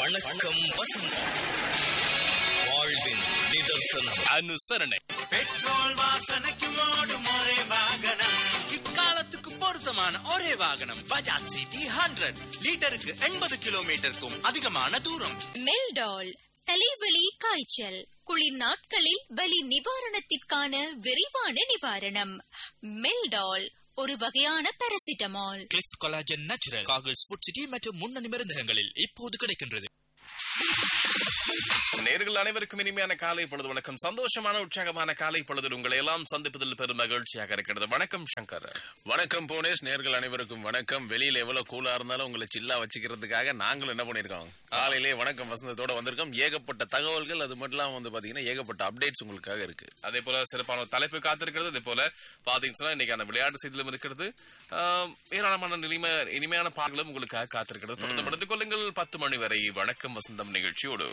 வணக்கம் வசந்தம் வாழ்வின் நிதர்சனம் அனுசரணை பெட்ரோல் வாசனைக்கு ஓடும் ஒரே வாகனம் இக்காலத்துக்கு பொருத்தமான ஒரே வாகனம் பஜாஜ் சிட்டி ஹண்ட்ரட் லிட்டருக்கு எண்பது கிலோமீட்டருக்கும் அதிகமான தூரம் மெல்டால் தலைவலி காய்ச்சல் குளிர் நாட்களில் வலி நிவாரணத்திற்கான விரைவான நிவாரணம் மெல்டால் ஒரு வகையான பாராசிட்டமால் கிளிஃப் கொலாஜன் நேச்சுரல் காகிள்ஸ் ஃபுட் சிட்டி மற்றும் முன்னணி மருந்தகங்களில் இப்போது கிடைக்கின்றது நேர்கள் அனைவருக்கும் இனிமையான காலை பொழுது வணக்கம் சந்தோஷமான உற்சாகமான காலை பொழுதில் உங்களை எல்லாம் சந்திப்பதில் பெரும் மகிழ்ச்சியாக இருக்கிறது வணக்கம் சங்கர் வணக்கம் போனேஷ் நேர்கள் அனைவருக்கும் வணக்கம் வெளியில எவ்வளவு கூலா இருந்தாலும் உங்களை சில்லா வச்சுக்கிறதுக்காக நாங்களும் என்ன பண்ணிருக்கோம் காலையிலே வணக்கம் வசந்தத்தோட வந்திருக்கோம் ஏகப்பட்ட தகவல்கள் அது மட்டும் இல்லாம வந்து பாத்தீங்கன்னா ஏகப்பட்ட அப்டேட்ஸ் உங்களுக்காக இருக்கு அதே போல சிறப்பான ஒரு தலைப்பு காத்திருக்கிறது அதே போல பாத்தீங்கன்னா இன்னைக்கான விளையாட்டு செய்தியிலும் இருக்கிறது ஆம், ஏராளமான நிலைமை இனிமையான பாடல்களும் உங்களுக்காக காத்திருக்கிறது தொடர்ந்து எடுத்துக் கொள்ளுங்கள் பத்து மணி வரை வணக்கம் வசந்தம் நிகழ்ச்சியோடு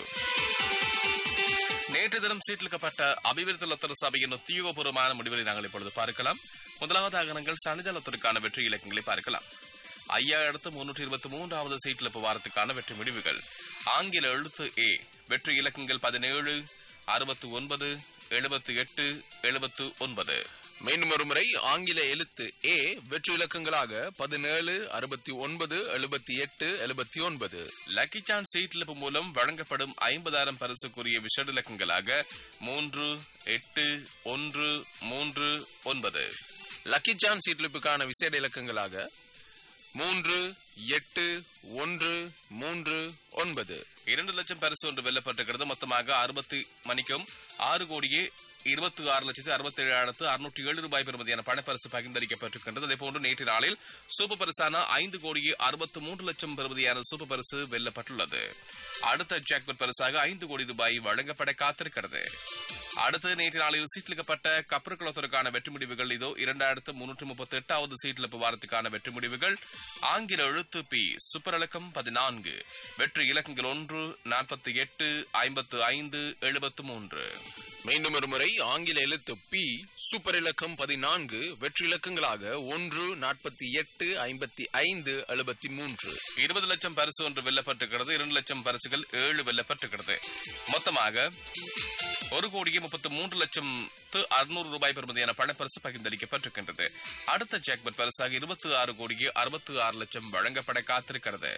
நேற்று தினம் சீட்டிலிக்கப்பட்ட அபிவிருத்தி லத்தர சபையின் உத்தியோகபூர்வமான முடிவுகளை நாங்கள் இப்பொழுது பார்க்கலாம் முதலாவதாக நாங்கள் சனிதளத்திற்கான வெற்றி இலக்கங்களை பார்க்கலாம் ஐயாயிரத்து முன்னூற்றி இருபத்தி மூன்றாவது சீட்டில் வாரத்துக்கான வெற்றி முடிவுகள் ஆங்கில எழுத்து ஏ வெற்றி இலக்கங்கள் பதினேழு அறுபத்தி ஒன்பது எழுபத்தி எட்டு எழுபத்து ஒன்பது மீண்டும் ஒரு முறை ஆங்கில எழுத்து ஏ வெற்றி இலக்கங்களாக பதினேழு அறுபத்தி ஒன்பது எழுபத்தி எட்டு எழுபத்தி ஒன்பது லக்கி சான்ஸ் சீட்லிப்பு மூலம் வழங்கப்படும் ஐம்பதாயிரம் பரிசுக்குரிய விஷட இலக்கங்களாக மூன்று எட்டு ஒன்று மூன்று ஒன்பது லக்கி சான் சீட்லிப்புக்கான விசேட இலக்கங்களாக மூன்று எட்டு ஒன்று மூன்று ஒன்பது இரண்டு லட்சம் பரிசு ஒன்று வெல்லப்பட்டிருக்கிறது மொத்தமாக அறுபத்தி மணிக்கும் ஆறு கோடியே இருபத்தி ஆறு லட்சத்து அறுபத்தி ஏழாயிரத்து அறுநூற்றி ஏழு ரூபாய் பெறுமதியான பணப்பரிசு பகிர்ந்தளிக்கப்பட்டிருக்கின்றது அதே போன்று நேற்று நாளில் சூப்பர் பரிசான ஐந்து கோடியே அறுபத்தி மூன்று லட்சம் பெறுமதியான சூப்பர் பரிசு வெல்லப்பட்டுள்ளது அடுத்த ஜாக்பட் பரிசாக ஐந்து கோடி ரூபாய் வழங்கப்பட காத்திருக்கிறது அடுத்து நேற்று நாளில் சீட்டிலிக்கப்பட்ட கப்பற்குளத்திற்கான வெற்றி முடிவுகள் இதோ இரண்டாயிரத்து முன்னூற்றி முப்பத்தி எட்டாவது சீட்டில் வாரத்துக்கான வெற்றி முடிவுகள் ஆங்கில எழுத்து பி சூப்பர் இலக்கம் பதினான்கு வெற்றி இலக்கங்கள் ஒன்று நாற்பத்தி எட்டு ஐம்பத்து ஐந்து எழுபத்து மூன்று மீண்டும் ஒரு முறை ஆங்கில எழுத்து பி சூப்பர் இலக்கம் பதினான்கு வெற்றி இலக்கங்களாக ஒன்று நாற்பத்தி எட்டு ஐம்பத்தி ஐந்து எழுபத்தி மூன்று இருபது லட்சம் பரிசு ஒன்று வெல்லப்பட்டிருக்கிறது இரண்டு லட்சம் பரிசுகள் ஏழு வெல்லப்பட்டிருக்கிறது மொத்தமாக ஒரு கோடியே முப்பத்து மூன்று லட்சம் அறுநூறு ரூபாய் பெறுமதியான பணப்பரிசு பகிர்ந்தளிக்கப்பட்டிருக்கின்றது அடுத்த ஜாக்பட் பரிசாக இருபத்தி ஆறு கோடியே அறுபத்தி ஆறு லட்சம் வழங்கப்பட காத்திருக்கிறது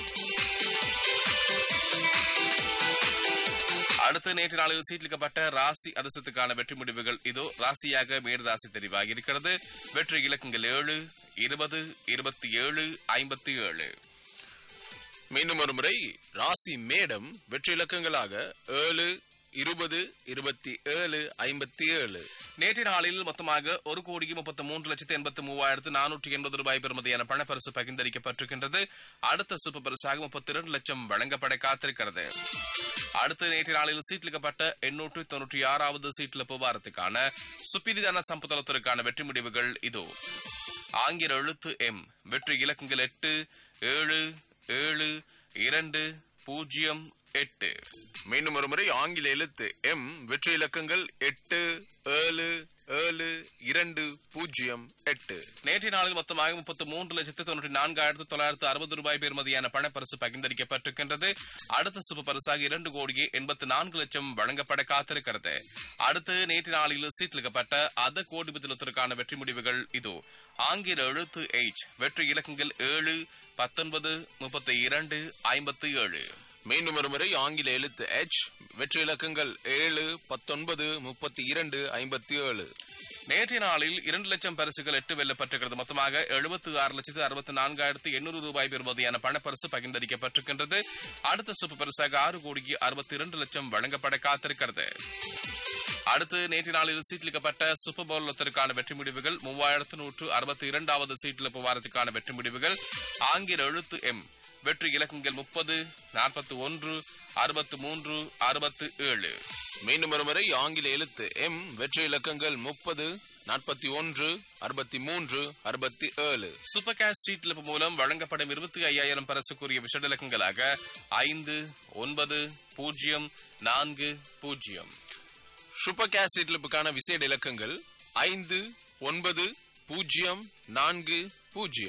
அடுத்து நேற்று நாளில் சீட்டிலிக்கப்பட்ட ராசி அதிர்ஷ்டத்துக்கான வெற்றி முடிவுகள் இதோ ராசியாக மேடு ராசி தெரிவாகி இருக்கிறது வெற்றி இலக்கங்கள் ஏழு இருபது இருபத்தி ஏழு ஐம்பத்தி ஏழு மீண்டும் ஒரு முறை ராசி மேடம் வெற்றி இலக்கங்களாக ஏழு இருபது இருபத்தி ஏழு ஐம்பத்தி ஏழு நேற்றைய நாளில் மொத்தமாக ஒரு கோடியே முப்பத்தி மூன்று லட்சத்து எண்பத்தி மூவாயிரத்து நானூற்றி எண்பது ரூபாய் பெறுமதியான பணப்பரிசு பகிர்ந்தளிக்கப்பட்டிருக்கின்றது அடுத்த சூப்பர் பரிசாக முப்பத்தி இரண்டு லட்சம் வழங்கப்பட காத்திருக்கிறது அடுத்து நேற்றைய நாளில் சீட்டிலிக்கப்பட்ட எண்ணூற்று தொன்னூற்றி ஆறாவது சீட்டில் வாரத்துக்கான சுப்பிரிதான சம்புதளத்திற்கான வெற்றி முடிவுகள் இதோ ஆங்கில எழுத்து எம் வெற்றி இலக்கங்கள் எட்டு ஏழு ஏழு இரண்டு பூஜ்ஜியம் எட்டு மீண்டும் ஒரு முறை ஆங்கில எழுத்து எம் வெற்றி இலக்கங்கள் எட்டு ஏழு ஏழு இரண்டு பூஜ்ஜியம் எட்டு நேற்றைய நாளில் மொத்தமாக முப்பத்தி மூன்று லட்சத்து தொண்ணூற்றி நான்காயிரத்து தொள்ளாயிரத்து அறுபது ரூபாய் பெறுமதியான பணப்பரிசு பகிர்ந்தளிக்கப்பட்டிருக்கின்றது அடுத்த சுப பரிசாக இரண்டு கோடியே எண்பத்தி நான்கு லட்சம் வழங்கப்பட காத்திருக்கிறது அடுத்து நேற்று நாளில் சீட்டிலிக்கப்பட்ட அத கோடி பதிலத்திற்கான வெற்றி முடிவுகள் இதோ ஆங்கில எழுத்து எச் வெற்றி இலக்கங்கள் ஏழு பத்தொன்பது முப்பத்தி இரண்டு ஐம்பத்தி ஏழு மீண்டும் ஒரு முறை ஆங்கில எழுத்து எச் வெற்றி இலக்கங்கள் ஏழு பத்தொன்பது முப்பத்தி இரண்டு ஐம்பத்தி ஏழு நேற்றைய நாளில் இரண்டு லட்சம் பரிசுகள் எட்டு வெல்லப்பட்டிருக்கிறது மொத்தமாக எழுபத்தி ஆறு லட்சத்து அறுபத்தி நான்காயிரத்து எண்ணூறு ரூபாய் பெறுமதியான பணப்பரிசு பகிர்ந்தளிக்கப்பட்டிருக்கின்றது அடுத்த சூப்பர் பரிசாக ஆறு கோடிக்கு அறுபத்தி இரண்டு லட்சம் வழங்கப்பட காத்திருக்கிறது அடுத்து நேற்று நாளில் சீட்டிலிக்கப்பட்ட சூப்பர் பவுலத்திற்கான வெற்றி முடிவுகள் மூவாயிரத்து நூற்று அறுபத்தி இரண்டாவது சீட்டில் வாரத்துக்கான வெற்றி முடிவுகள் ஆங்கில எழுத்து எம் வெற்றி இலக்கங்கள் முப்பது நாற்பத்தி ஒன்று அறுபத்து மூன்று அறுபத்து ஏழு மீண்டும் ஒரு முறை ஆங்கில எழுத்து எம் வெற்றி இலக்கங்கள் முப்பது நாற்பத்தி ஒன்று அறுபத்தி மூன்று அறுபத்தி ஏழு சூப்பர் கேஷ் ஸ்ட்ரீட் மூலம் வழங்கப்படும் இருபத்தி ஐயாயிரம் பரிசுக்குரிய விஷட இலக்கங்களாக ஐந்து ஒன்பது பூஜ்ஜியம் நான்கு பூஜ்ஜியம் சூப்பர் கேஷ் சீட்லிப்புக்கான விசேட இலக்கங்கள் ஐந்து ஒன்பது பூஜ்ஜியம் நான்கு பூஜ்ஜியம்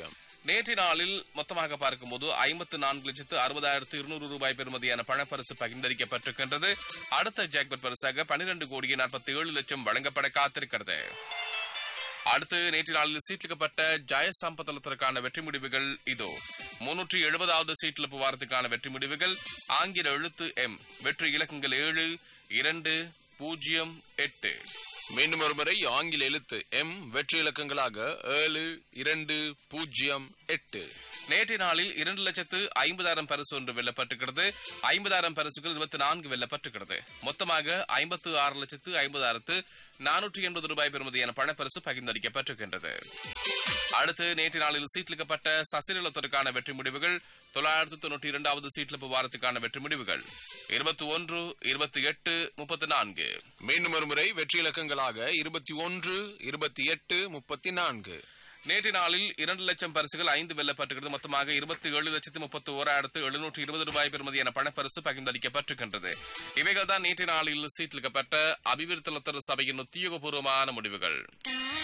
நேற்றைய நாளில் மொத்தமாக பார்க்கும்போது ஐம்பத்து நான்கு லட்சத்து அறுபதாயிரத்து இருநூறு ரூபாய் பெறுமதியான பணப்பரிசு பகிர்ந்தளிக்கப்பட்டிருக்கின்றது அடுத்த ஜாக்பட் பரிசாக பன்னிரண்டு கோடியே நாற்பத்தி ஏழு லட்சம் வழங்கப்பட காத்திருக்கிறது அடுத்து நேற்று நாளில் சீட்லிக்கப்பட்ட ஜெய சம்பத்தலத்திற்கான வெற்றி முடிவுகள் இதோ முன்னூற்றி எழுபதாவது சீட்டில் வாரத்துக்கான வெற்றி முடிவுகள் ஆங்கில எழுத்து எம் வெற்றி இலக்கங்கள் ஏழு இரண்டு பூஜ்ஜியம் எட்டு மீண்டும் ஒருமுறை ஆங்கில எழுத்து எம் வெற்றி இலக்கங்களாக ஏழு இரண்டு பூஜ்ஜியம் எட்டு நேற்றைய நாளில் இரண்டு லட்சத்து ஐம்பதாயிரம் பரிசு ஒன்று வெல்லப்பட்டிருக்கிறது ஐம்பதாயிரம் பரிசுகள் இருபத்தி நான்கு வெல்லப்பட்டிருக்கிறது மொத்தமாக ஐம்பத்து ஆறு லட்சத்து ஐம்பதாயிரத்து நானூற்றி எண்பது ரூபாய் பெறுமதியான பணப்பரிசு பகிர்ந்தளிக்கப்பட்டிருக்கின்றது அடுத்து நேற்று நாளில் சீட்லிக்கப்பட்ட சசிரலத்திற்கான வெற்றி முடிவுகள் தொள்ளாயிரத்து தொண்ணூற்றி இரண்டாவது சீட்லிப்பு வாரத்துக்கான வெற்றி முடிவுகள் இருபத்தி ஒன்று இருபத்தி எட்டு முப்பத்தி நான்கு மீண்டும் ஒருமுறை வெற்றி இலக்கங்களாக இருபத்தி ஒன்று இருபத்தி எட்டு முப்பத்தி நான்கு நேற்று நாளில் இரண்டு லட்சம் பரிசுகள் ஐந்து வெல்லப்பட்டிருக்கிறது மொத்தமாக இருபத்தி ஏழு லட்சத்து முப்பத்தி ஓராயிரத்து எழுநூற்று இருபது ரூபாய் பெறுமதியான பணப்பரிசு பகிர்ந்தளிக்கப்பட்டிருக்கின்றது இவைகள் தான் நேற்று நாளில் சீட்டிலிக்கப்பட்ட அபிவிருத்தலத்தர் சபையின் உத்தியோகபூர்வமான முடிவுகள் தாய்